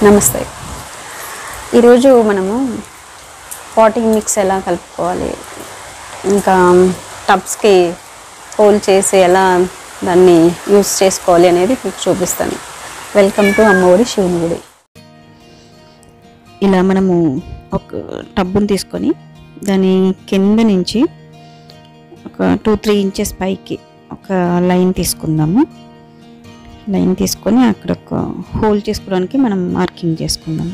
నమస్తే ఈరోజు మనము పాటింగ్ మిక్స్ ఎలా కలుపుకోవాలి ఇంకా టబ్స్కి హోల్ చేసి ఎలా దాన్ని యూస్ చేసుకోవాలి అనేది మీకు చూపిస్తాను వెల్కమ్ టు అమ్మఒడి శివుని గుడి ఇలా మనము ఒక టబ్బుని తీసుకొని దాని కింద నుంచి ఒక టూ త్రీ ఇంచెస్ పైకి ఒక లైన్ తీసుకుందాము లైన్ తీసుకొని అక్కడ ఒక హోల్ చేసుకోవడానికి మనం మార్కింగ్ చేసుకుందాం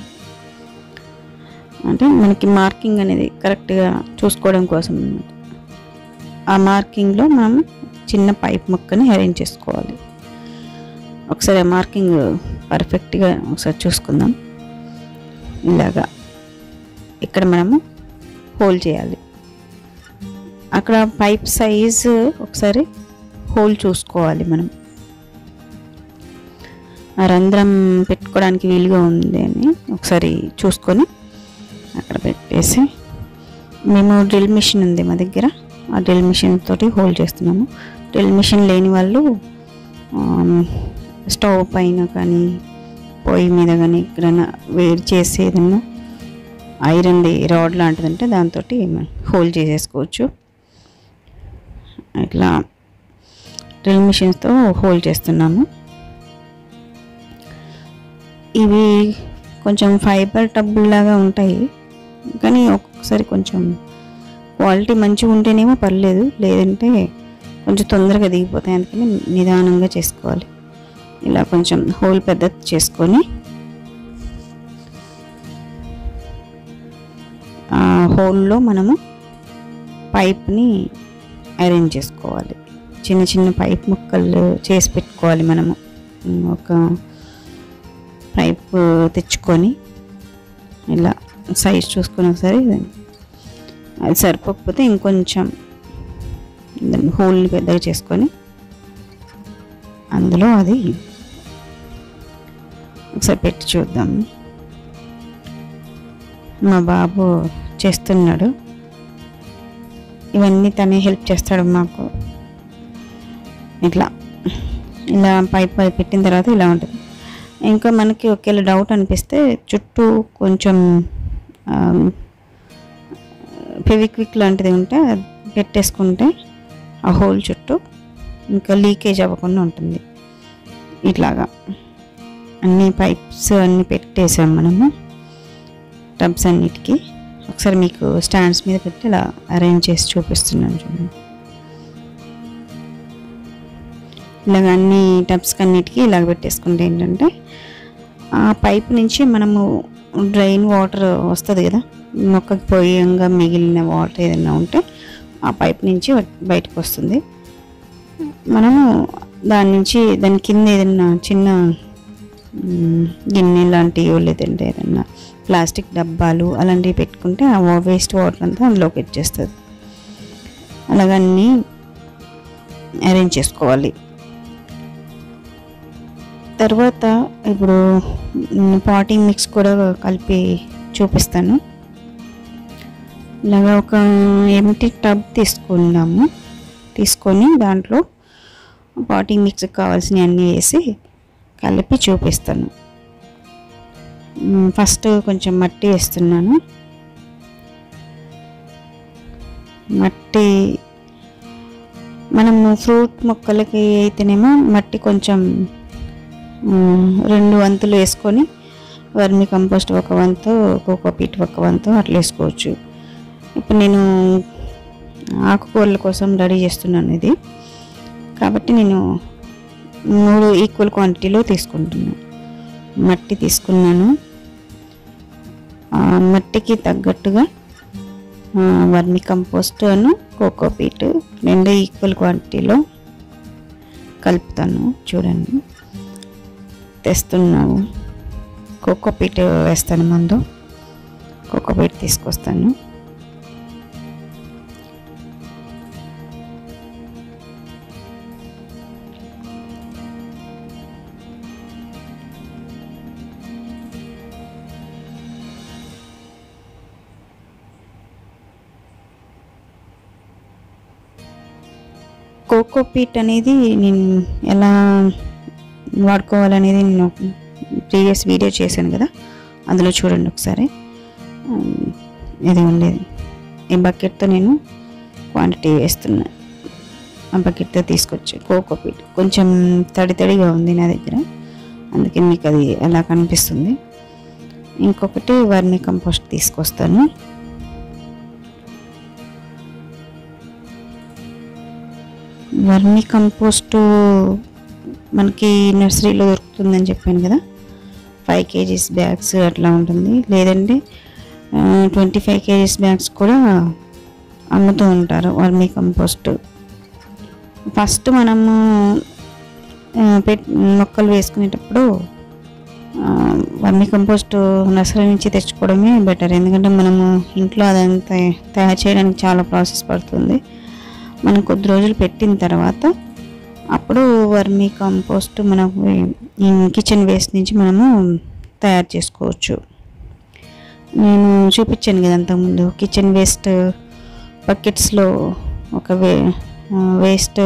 అంటే మనకి మార్కింగ్ అనేది కరెక్ట్గా చూసుకోవడం కోసం అన్నమాట ఆ మార్కింగ్లో మనం చిన్న పైప్ ముక్కని అరేంజ్ చేసుకోవాలి ఒకసారి ఆ మార్కింగ్ పర్ఫెక్ట్గా ఒకసారి చూసుకుందాం ఇలాగా ఇక్కడ మనము హోల్ చేయాలి అక్కడ పైప్ సైజు ఒకసారి హోల్ చూసుకోవాలి మనం ఆ రంధ్రం పెట్టుకోవడానికి వీలుగా ఉంది అని ఒకసారి చూసుకొని అక్కడ పెట్టేసి మేము డ్రిల్ మిషన్ ఉంది మా దగ్గర ఆ డ్రిల్ మిషన్ తోటి హోల్ చేస్తున్నాము డ్రిల్ మిషన్ లేని వాళ్ళు ఆమ్, స్టవ్ పైన కానీ పొయ్యి మీద కానీ ఎక్కడైనా వేడి చేసి ఏదన్నా ఐరన్ది రాడ్ లాంటిది ఉంటే దాంతో హోల్ చేసేసుకోవచ్చు ఇట్లా డ్రిల్ మిషన్స్తో హోల్ చేస్తున్నాము ఇవి కొంచెం ఫైబర్ టబ్బుల్లాగా ఉంటాయి కానీ ఒక్కొక్కసారి కొంచెం క్వాలిటీ మంచిగా ఉంటేనేమో పర్లేదు లేదంటే కొంచెం తొందరగా దిగిపోతాయి అందుకని నిదానంగా చేసుకోవాలి ఇలా కొంచెం హోల్ పెద్ద చేసుకొని ఆ హోల్లో మనము పైప్ని అరేంజ్ చేసుకోవాలి చిన్న చిన్న పైప్ ముక్కలు చేసి పెట్టుకోవాలి మనము ఉమ్, ఒక పైప్ తెచ్చుకొని ఇలా సైజ్ చూసుకొని ఒకసారి అది సరిపోకపోతే ఇంకొంచెం దాన్ని హోల్ని పెద్దగా చేసుకొని అందులో అది ఒకసారి పెట్టి చూద్దాం మా బాబు చేస్తున్నాడు ఇవన్నీ తనే హెల్ప్ చేస్తాడు మాకు ఇట్లా ఇలా పైప్ అది పెట్టిన తర్వాత ఇలా ఉంటుంది ఇంకా మనకి ఒకవేళ డౌట్ అనిపిస్తే చుట్టూ కొంచెం ఫెవిక్విక్ లాంటిది ఉంటే అది పెట్టేసుకుంటే ఆ హోల్ చుట్టూ ఇంకా లీకేజ్ అవ్వకుండా ఉంటుంది ఇట్లాగా అన్ని పైప్స్ అన్ని పెట్టేసాం మనము టబ్స్ అన్నిటికీ ఒకసారి మీకు స్టాండ్స్ మీద పెట్టి ఇలా అరేంజ్ చేసి చూపిస్తున్నాను చూడండి ఇలాగ అన్ని టబ్స్కి అన్నిటికీ ఇలాగ పెట్టేసుకుంటే ఏంటంటే ఆ పైప్ నుంచి మనము డ్రైన్ వాటర్ వస్తుంది కదా మొక్కకి పోయంగా మిగిలిన వాటర్ ఏదైనా ఉంటే ఆ పైప్ నుంచి బయటకు వస్తుంది మనము దాని నుంచి దాని కింద ఏదైనా చిన్న మ్, గిన్నె లాంటివి లేదంటే ఏదైనా ప్లాస్టిక్ డబ్బాలు అలాంటివి పెట్టుకుంటే ఆ వేస్ట్ వాటర్ అంతా అందులోకి వచ్చేస్తుంది అలాగన్నీ అరేంజ్ చేసుకోవాలి తర్వాత ఇప్పుడు పాటింగ్ మిక్స్ కూడా కలిపి చూపిస్తాను ఇలాగా ఒక ఎంటీ టబ్ తీసుకున్నాము తీసుకొని దాంట్లో పాటింగ్ మిక్స్ కావాల్సినవి అన్నీ వేసి కలిపి చూపిస్తాను మ్, ఫస్ట్ కొంచెం మట్టి వేస్తున్నాను మట్టి మనము ఫ్రూట్ మొక్కలకి అయితేనేమో మట్టి కొంచెం మ్, రెండు వంతులు వేసుకొని వర్మి కంపోస్ట్ ఒక వంతు కోకోపీట్ ఒక వంతు అట్లా వేసుకోవచ్చు ఇప్పుడు నేను ఆకుకూరల కోసం రెడీ చేస్తున్నాను ఇది కాబట్టి నేను మూడు ఈక్వల్ క్వాంటిటీలో తీసుకుంటున్నాను మట్టి తీసుకున్నాను ఆ మట్టికి తగ్గట్టుగా ఆ, వర్మి కంపోస్ట్ అను కోకోపీట్ రెండు ఈక్వల్ క్వాంటిటీలో కలుపుతాను చూడండి తెస్తున్నాము కోకోపీట్ వేస్తాను ముందు కోకోపీట్ తీసుకొస్తాను కోకోపీట్ అనేది నేను ఎలా వాడుకోవాలనేది నేను ప్రీవియస్ వీడియో చేశాను కదా అందులో చూడండి ఒకసారి ఉమ్, ఇది ఉండేది ఈ బకెట్తో నేను క్వాంటిటీ వేస్తున్నా ఆ బకెట్తో తీసుకొచ్చి కోకోపీట్ కొంచెం తడి తడిగా ఉంది నా దగ్గర అందుకే మీకు అది అలా కనిపిస్తుంది ఇంకొకటి వర్మి కంపోస్ట్ తీసుకొస్తాను వర్మి కంపోస్ట్ మనకి నర్సరీలో దొరుకుతుందని చెప్పాను కదా ఫైవ్ కేజీస్ బ్యాగ్స్ అట్లా ఉంటుంది లేదంటే ట్వంటీ ఫైవ్ కేజీస్ బ్యాగ్స్ కూడా అమ్ముతూ ఉంటారు వర్మి కంపోస్ట్ ఫస్ట్ మనము ఆ, పెట్ మొక్కలు వేసుకునేటప్పుడు ఆ, వర్మి కంపోస్ట్ నర్సరీ నుంచి తెచ్చుకోవడమే బెటర్ ఎందుకంటే మనము ఇంట్లో అదంతా తయారు చేయడానికి చాలా ప్రాసెస్ పడుతుంది మనం కొద్ది రోజులు పెట్టిన తర్వాత అప్పుడు వర్మి కంపోస్ట్ మనకు ఈ కిచెన్ వేస్ట్ నుంచి మనము తయారు చేసుకోవచ్చు నేను చూపించాను కదా అంతకుముందు కిచెన్ వేస్ట్ బకెట్స్లో ఒక వే వేస్ట్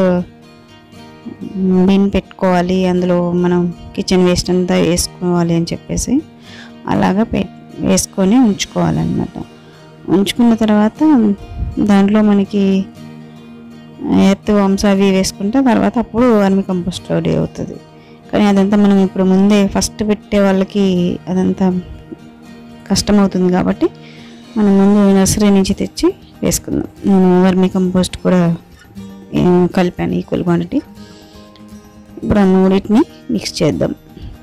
బిన్ పెట్టుకోవాలి అందులో మనం కిచెన్ వేస్ట్ అంతా వేసుకోవాలి అని చెప్పేసి అలాగా పె వేసుకొని ఉంచుకోవాలన్నమాట ఉంచుకున్న తర్వాత దాంట్లో మనకి ఎర్త్ వంశ అవి వేసుకుంటే తర్వాత అప్పుడు వర్మి కంపోస్ట్ రెడీ అవుతుంది కానీ అదంతా మనం ఇప్పుడు ముందే ఫస్ట్ పెట్టే వాళ్ళకి అదంతా కష్టం అవుతుంది కాబట్టి మనం ముందు నర్సరీ నుంచి తెచ్చి వేసుకుందాం నేను వర్మి కంపోస్ట్ కూడా ఏ, కలిపాను ఈక్వల్ క్వాంటిటీ ఇప్పుడు ఆ మూడింటిని మిక్స్ చేద్దాం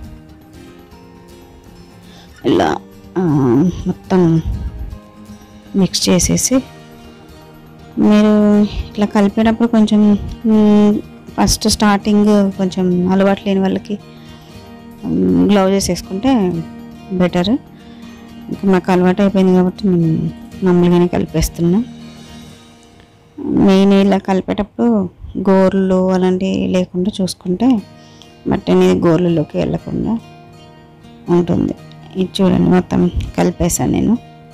ఇలా ఆ, మొత్తం మిక్స్ చేసేసి మీరు ఇట్లా కలిపేటప్పుడు కొంచెం ఫస్ట్ స్టార్టింగ్ కొంచెం అలవాటు లేని వాళ్ళకి గ్లౌజెస్ వేసుకుంటే బెటర్ ఇంకా మాకు అలవాటు అయిపోయింది కాబట్టి నేను మామూలుగానే కలిపేస్తున్నా మెయిన్ ఇలా కలిపేటప్పుడు గోర్లు అలాంటివి లేకుండా చూసుకుంటే మట్టి అనేది గోర్లలోకి వెళ్ళకుండా ఉంటుంది ఇది చూడండి మొత్తం కలిపేసాను నేను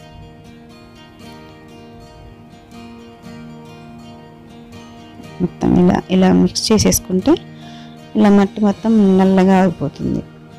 మొత్తం ఇలా ఇలా మిక్స్ చేసేసుకుంటే ఇలా మట్టి మొత్తం నల్లగా ఆగిపోతుంది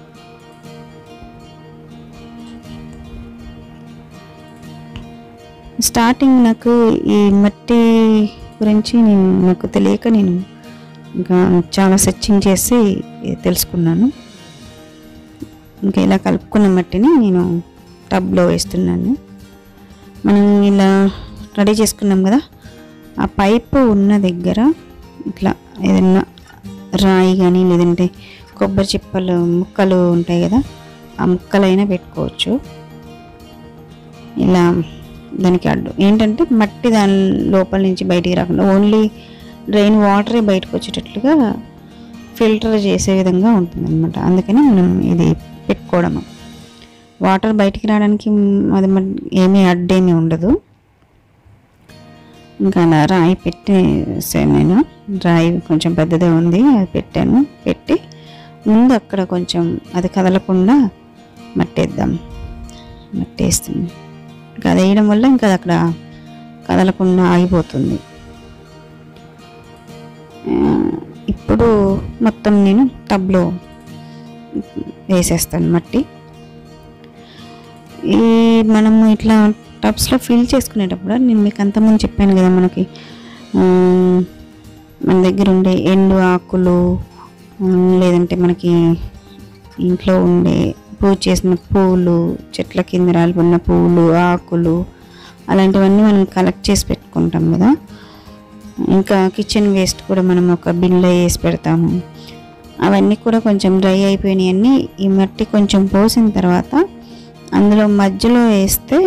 స్టార్టింగ్ నాకు ఈ మట్టి గురించి నేను నాకు తెలియక నేను ఇంకా చాలా సెర్చింగ్ చేసి తెలుసుకున్నాను ఇంకా ఇలా కలుపుకున్న మట్టిని నేను టబ్లో వేస్తున్నాను మనం ఇలా రెడీ చేసుకున్నాం కదా ఆ పైపు ఉన్న దగ్గర ఇట్లా ఏదన్నా రాయి కానీ లేదంటే కొబ్బరి చిప్పలు ముక్కలు ఉంటాయి కదా ఆ ముక్కలైనా పెట్టుకోవచ్చు ఇలా దానికి అడ్డు ఏంటంటే మట్టి దాని లోపల నుంచి బయటికి రాకుండా ఓన్లీ డ్రైన్ వాటరే బయటకు వచ్చేటట్లుగా ఫిల్టర్ చేసే విధంగా ఉంటుంది అనమాట అందుకని మనం ఇది పెట్టుకోవడము వాటర్ బయటికి రావడానికి అది మన ఏమీ అడ్డేమీ ఉండదు ఇంకా అలా రాయి పెట్టేసాను నేను రాయి కొంచెం పెద్దదే ఉంది అది పెట్టాను పెట్టి ముందు అక్కడ కొంచెం అది కదలకుండా మట్టేద్దాం మట్టేస్తుంది ఇంకా అది వేయడం వల్ల ఇంకా అది అక్కడ కదలకుండా ఆగిపోతుంది ఆ, ఇప్పుడు మొత్తం నేను టబ్లో వేసేస్తాను మట్టి ఈ మనము ఇట్లా టబ్స్లో ఫిల్ చేసుకునేటప్పుడు నేను మీకు అంతకుముందు చెప్పాను కదా మనకి ఉమ్, మన దగ్గర ఉండే ఎండు ఆకులు ఉమ్, లేదంటే మనకి ఇంట్లో ఉండే పూజ చేసిన పూలు చెట్ల కింద రాలిపోయిన పూలు ఆకులు అలాంటివన్నీ మనం కలెక్ట్ చేసి పెట్టుకుంటాం కదా ఇంకా కిచెన్ వేస్ట్ కూడా మనం ఒక బిన్లో వేసి పెడతాము అవన్నీ కూడా కొంచెం డ్రై అయిపోయినాయన్నీ ఈ మట్టి కొంచెం పోసిన తర్వాత అందులో మధ్యలో వేస్తే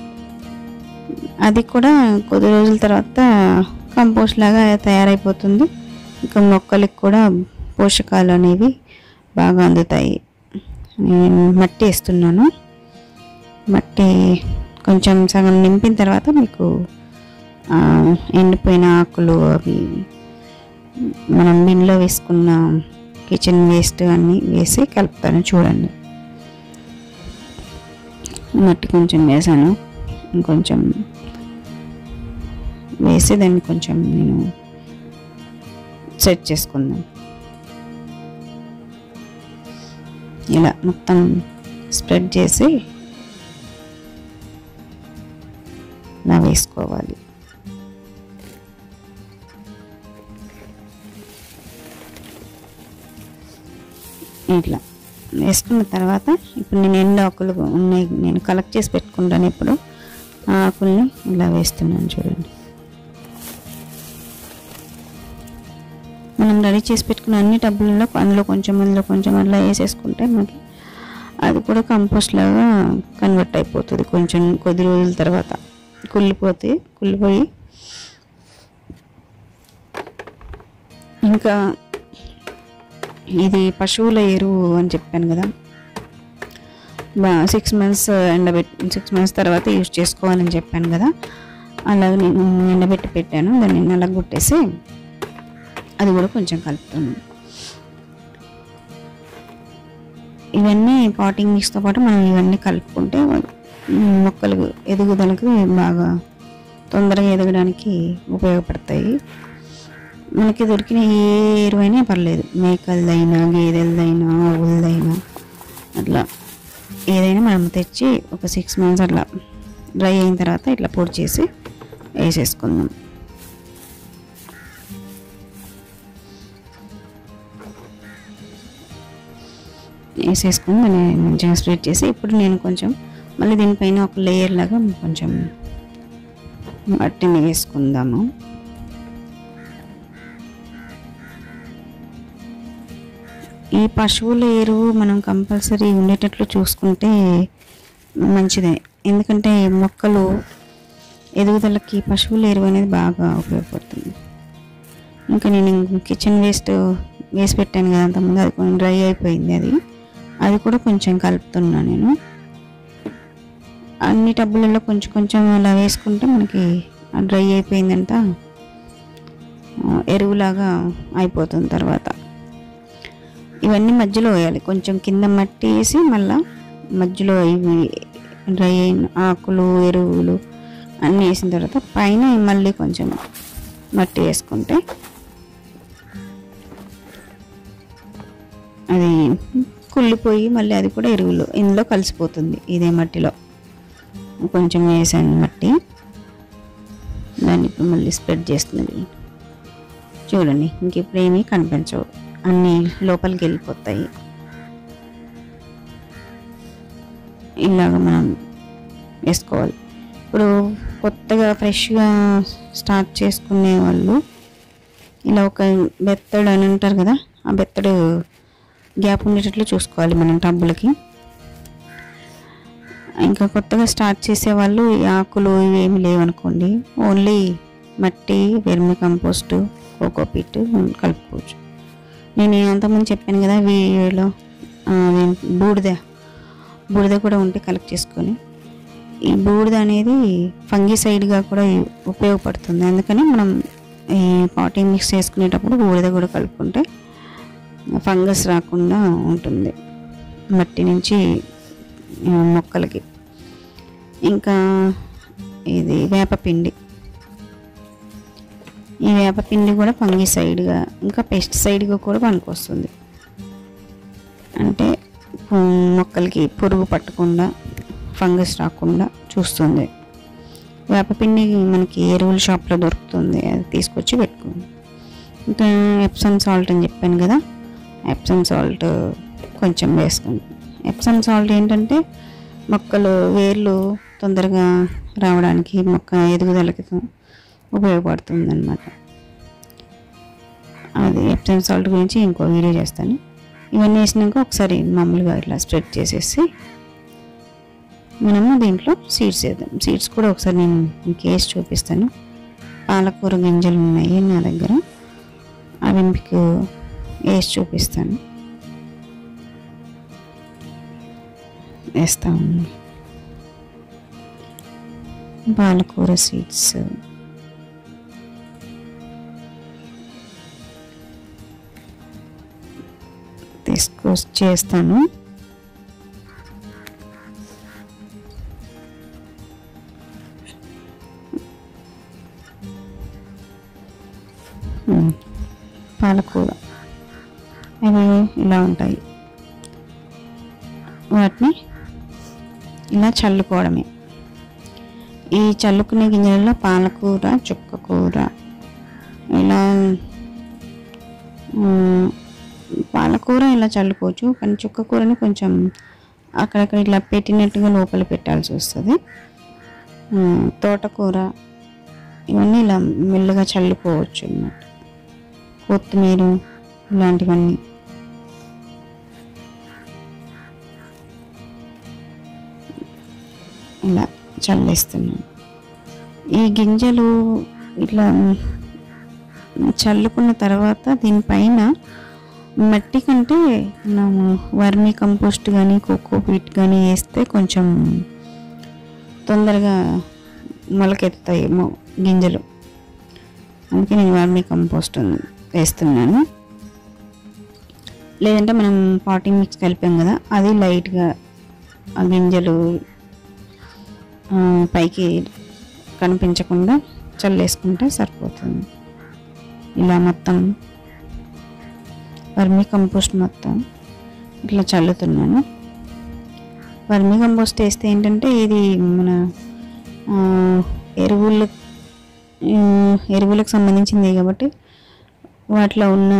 అది కూడా కొద్ది రోజుల తర్వాత కంపోస్ట్ లాగా తయారైపోతుంది ఇంకా మొక్కలకి కూడా పోషకాలు అనేవి బాగా అందుతాయి నేను మట్టి వేస్తున్నాను మట్టి కొంచెం సగం నింపిన తర్వాత మీకు ఆ, ఎండిపోయిన ఆకులు అవి మనం బిన్లో వేసుకున్న కిచెన్ వేస్ట్ అన్నీ వేసి కలుపుతాను చూడండి మట్టి కొంచెం వేసాను ఇంకొంచెం వేసి దాన్ని కొంచెం నేను సెట్ చేసుకుందాం ఇలా మొత్తం స్ప్రెడ్ చేసి ఇలా వేసుకోవాలి ఇట్లా వేసుకున్న తర్వాత ఇప్పుడు నేను ఎండు ఆకులు ఉన్నాయి నేను కలెక్ట్ చేసి పెట్టుకుంటాను ఇప్పుడు ఆ ఆకుల్ని ఇలా వేస్తున్నాను చూడండి మనం రెడీ చేసి పెట్టుకున్న అన్ని టబ్బులలో అందులో కొంచెం అందులో కొంచెం అట్లా వేసేసుకుంటే మనకి అది కూడా కంపోస్ట్ లాగా కన్వర్ట్ అయిపోతుంది కొంచెం కొద్ది రోజుల తర్వాత కుళ్ళిపోతే కుళ్ళిపోయి ఇంకా ఇది పశువుల ఎరువు అని చెప్పాను కదా సిక్స్ మంత్స్ ఎండబెట్టి సిక్స్ మంత్స్ తర్వాత యూజ్ చేసుకోవాలని చెప్పాను కదా అలాగే నేను ఎండబెట్టి పెట్టాను దాన్ని నలగొట్టేసి అది కూడా కొంచెం కలుపుతాను ఇవన్నీ పాటింగ్ మిక్స్తో పాటు మనం ఇవన్నీ కలుపుకుంటే మ్, మొక్కలు ఎదుగుదలకు బాగా తొందరగా ఎదగడానికి ఉపయోగపడతాయి మనకి దొరికిన ఏ ఎరువైనా పర్లేదు మేకలదైనా గేదెలదైనా ఆవులదైనా అట్లా ఏదైనా మనం తెచ్చి ఒక సిక్స్ మంత్స్ అట్లా డ్రై అయిన తర్వాత ఇట్లా పొడి చేసి వేసేసుకుందాం వేసేసుకుని దాన్ని మంచిగా స్ప్రెడ్ చేసి ఇప్పుడు నేను కొంచెం మళ్ళీ దీనిపైన ఒక లేయర్ లాగా కొంచెం మట్టిని వేసుకుందాము ఈ పశువుల ఎరువు మనం కంపల్సరీ ఉండేటట్లు చూసుకుంటే మంచిదే ఎందుకంటే మొక్కలు ఎదుగుదలకి పశువుల ఎరువు అనేది బాగా ఉపయోగపడుతుంది ఇంకా నేను కిచెన్ వేస్ట్ వేసి పెట్టాను కదా అంతకుముందు అది కొంచెం డ్రై అయిపోయింది అది అది కూడా కొంచెం కలుపుతున్నా నేను అన్ని టబ్బులలో కొంచెం కొంచెం అలా వేసుకుంటే మనకి డ్రై అయిపోయిందంట ఆ, ఎరువులాగా అయిపోతుంది తర్వాత ఇవన్నీ మధ్యలో వేయాలి కొంచెం కింద మట్టి వేసి మళ్ళా మధ్యలో ఇవి డ్రై అయిన ఆకులు ఎరువులు అన్నీ వేసిన తర్వాత పైన మళ్ళీ కొంచెం మట్టి వేసుకుంటే అది కుళ్ళిపోయి మళ్ళీ అది కూడా ఎరువులు ఇందులో కలిసిపోతుంది ఇదే మట్టిలో కొంచెం వేసాను మట్టి దాన్ని ఇప్పుడు మళ్ళీ స్ప్రెడ్ చేస్తుంది చూడండి ఇంక ఇప్పుడు ఏమీ కనిపించవు అన్నీ లోపలికి వెళ్ళిపోతాయి ఇలాగ మనం వేసుకోవాలి ఇప్పుడు కొత్తగా ఫ్రెష్గా స్టార్ట్ చేసుకునే వాళ్ళు ఇలా ఒక బెత్తడు అని అంటారు కదా ఆ బెత్తడు గ్యాప్ ఉండేటట్లు చూసుకోవాలి మనం టబ్బులకి ఇంకా కొత్తగా స్టార్ట్ చేసే వాళ్ళు ఈ ఆకులు ఇవేమి లేవనుకోండి ఓన్లీ మట్టి వెర్మి కంపోస్టు కోకోపీట్ కలుపుకోవచ్చు నేను అంతకుముందు చెప్పాను కదా వీడియోలో ఆ, అదేం- బూడిద బూడిద కూడా ఉంటే కలెక్ట్ చేసుకొని ఈ బూడిద అనేది ఫంగిసైడ్గా కూడా ఉపయోగపడుతుంది అందుకని మనం ఈ పాటింగ్ మిక్స్ చేసుకునేటప్పుడు బూడిద కూడా కలుపుకుంటే ఫంగస్ రాకుండా ఉంటుంది మట్టి నుంచి ఆ, మొక్కలకి ఇంకా ఇది వేపపిండి ఈ వేపపిండి కూడా ఫంగిసైడ్గా ఇంకా పెస్టిసైడ్గా కూడా పనికొస్తుంది అంటే ఉమ్, మొక్కలకి పురుగు పట్టకుండా ఫంగస్ రాకుండా చూస్తుంది వేపపిండి మనకి ఎరువుల షాప్లో దొరుకుతుంది అది తీసుకొచ్చి పెట్టుకోండి ఇంకా ఎప్సమ్ సాల్ట్ అని చెప్పాను కదా ఎప్సమ్ సాల్ట్ కొంచెం వేసుకోండి ఎప్సమ్ సాల్ట్ ఏంటంటే మొక్కలు వేర్లు తొందరగా రావడానికి మొక్క ఎదుగుదలకి ఉపయోగపడుతుంది అనమాట అది ఎప్సమ్ సాల్ట్ గురించి ఇంకో వీడియో చేస్తాను ఇవన్నీ వేసినాక ఒకసారి మామూలుగా ఇట్లా స్ప్రెడ్ చేసేసి మనము దీంట్లో సీడ్స్ వేద్దాం సీడ్స్ కూడా ఒకసారి నేను మీకు వేసి చూపిస్తాను పాలకూర గింజలు ఉన్నాయి నా దగ్గర అవి మీకు వేసి చూపిస్తాను వేస్తాము పాలకూర సీడ్స్ తీసుకొచ్చి చేస్తాను ఉమ్, పాలకూర ఇవి ఇలా ఉంటాయి వాటిని ఇలా చల్లుకోవడమే ఈ చల్లుకునే గింజలలో పాలకూర చుక్కకూర ఇలా మ్, పాలకూర ఇలా చల్లుకోవచ్చు కానీ చుక్కకూరని కొంచెం అక్కడక్కడ ఇట్లా పెట్టినట్టుగా లోపల పెట్టాల్సి వస్తుంది మ్, తోటకూర ఇవన్నీ ఇలా మెల్లగా చల్లుకోవచ్చు అన్నమాట కొత్తిమీర ఇలాంటివన్నీ ఇలా చల్లేస్తున్నాను ఈ గింజలు ఇట్లా చల్లుకున్న తర్వాత దీనిపైన మట్టి కంటే మనము వర్మీ కంపోస్ట్ కానీ కోకో పీట్ కానీ వేస్తే కొంచెం తొందరగా మొలకెత్తుతాయేమో గింజలు అందుకే నేను వర్మీ కంపోస్ట్ వేస్తున్నాను లేదంటే మనం పాటింగ్ మిక్స్ కలిపాం కదా అది లైట్గా ఆ గింజలు ఆ, పైకి కనిపించకుండా చల్లేసుకుంటే సరిపోతుంది ఇలా మొత్తం వర్మీ కంపోస్ట్ మొత్తం ఇట్లా చల్లుతున్నాను వర్మీ కంపోస్ట్ వేస్తే ఏంటంటే ఇది మన ఆ, ఎరువులు ఆ, ఎరువులకు సంబంధించింది కాబట్టి వాటిలో ఉన్న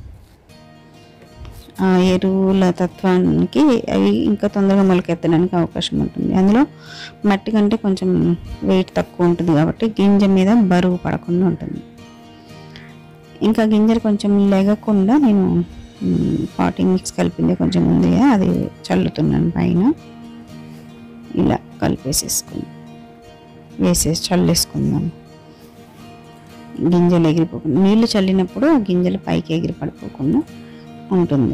ఆ ఎరువుల తత్వానికి అవి ఇంకా తొందరగా మొలకెత్తడానికి అవకాశం ఉంటుంది అందులో మట్టి కంటే కొంచెం వెయిట్ తక్కువ ఉంటుంది కాబట్టి గింజ మీద బరువు పడకుండా ఉంటుంది ఇంకా గింజలు కొంచెం లెగకుండా నేను మ్, పాటింగ్ మిక్స్ కలిపింది కొంచెం ఉంది కదా, అది చల్లుతున్నాను పైన ఇలా కలిపేసేసుకుని వేసేసి చల్లేసుకుందాం గింజలు ఎగిరిపోకుండా నీళ్లు చల్లినప్పుడు ఆ గింజలు పైకి ఎగిరి పడిపోకుండా ఉంటుంది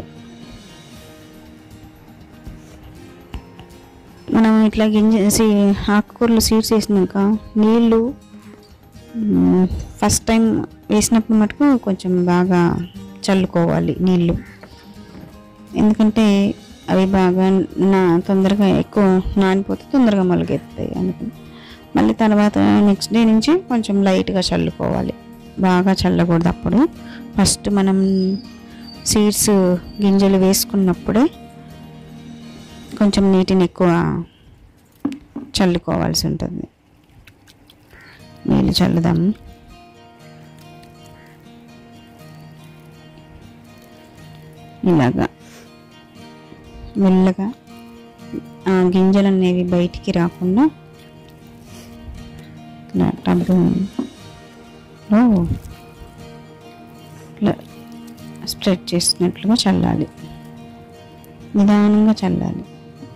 మనం ఇట్లా గింజ సీ ఆకుకూరలు సీడ్స్ వేసినాక నీళ్ళు మ్, ఫస్ట్ టైం వేసినప్పుడు మటుకు కొంచెం బాగా చల్లుకోవాలి నీళ్ళు ఎందుకంటే అవి బాగా నా తొందరగా ఎక్కువ నానిపోతే తొందరగా మొలకెత్తాయి అందుకని మళ్ళీ తర్వాత నెక్స్ట్ డే నుంచి కొంచెం లైట్గా చల్లుకోవాలి బాగా చల్లకూడదు అప్పుడు ఫస్ట్ మనం సీడ్స్ గింజలు వేసుకున్నప్పుడే కొంచెం నీటిని ఎక్కువ చల్లుకోవాల్సి ఉంటుంది నీళ్ళు చల్లుదాం ఇలాగా మెల్లగా ఆ గింజలు అనేవి బయటికి రాకుండా ఇట్లా టబ్లో ఇట్లా స్ప్రెడ్ చేసినట్లుగా చల్లాలి నిదానంగా చల్లాలి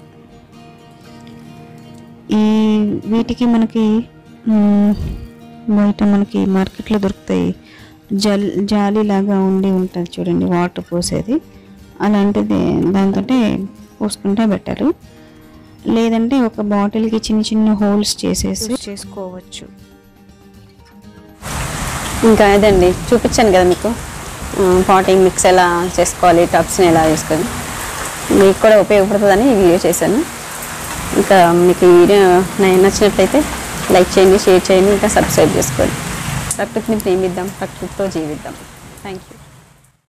ఈ వీటికి మనకి మ్, బయట మనకి మార్కెట్లో దొరుకుతాయి జల్ జాలి లాగా ఉండి ఉంటుంది చూడండి వాటర్ పోసేది అలాంటిది దాంతో పోసుకుంటే బెటర్ లేదంటే ఒక బాటిల్కి చిన్న చిన్న హోల్స్ చేసేసి చేసుకోవచ్చు ఇంకా అదండి చూపించాను కదా మీకు పాటింగ్ మిక్స్ ఎలా చేసుకోవాలి టబ్స్ని ఎలా చేసుకోవాలి మీకు కూడా ఉపయోగపడుతుందని ఈ వీడియో చేశాను ఇంకా మీకు ఈ వీడియో నా- నచ్చినట్లయితే లైక్ చేయండి షేర్ చేయండి ఇంకా సబ్స్క్రైబ్ చేసుకోండి ప్రకృతిని ప్రేమిద్దాం ప్రకృతితో జీవిద్దాం థ్యాంక్ యూ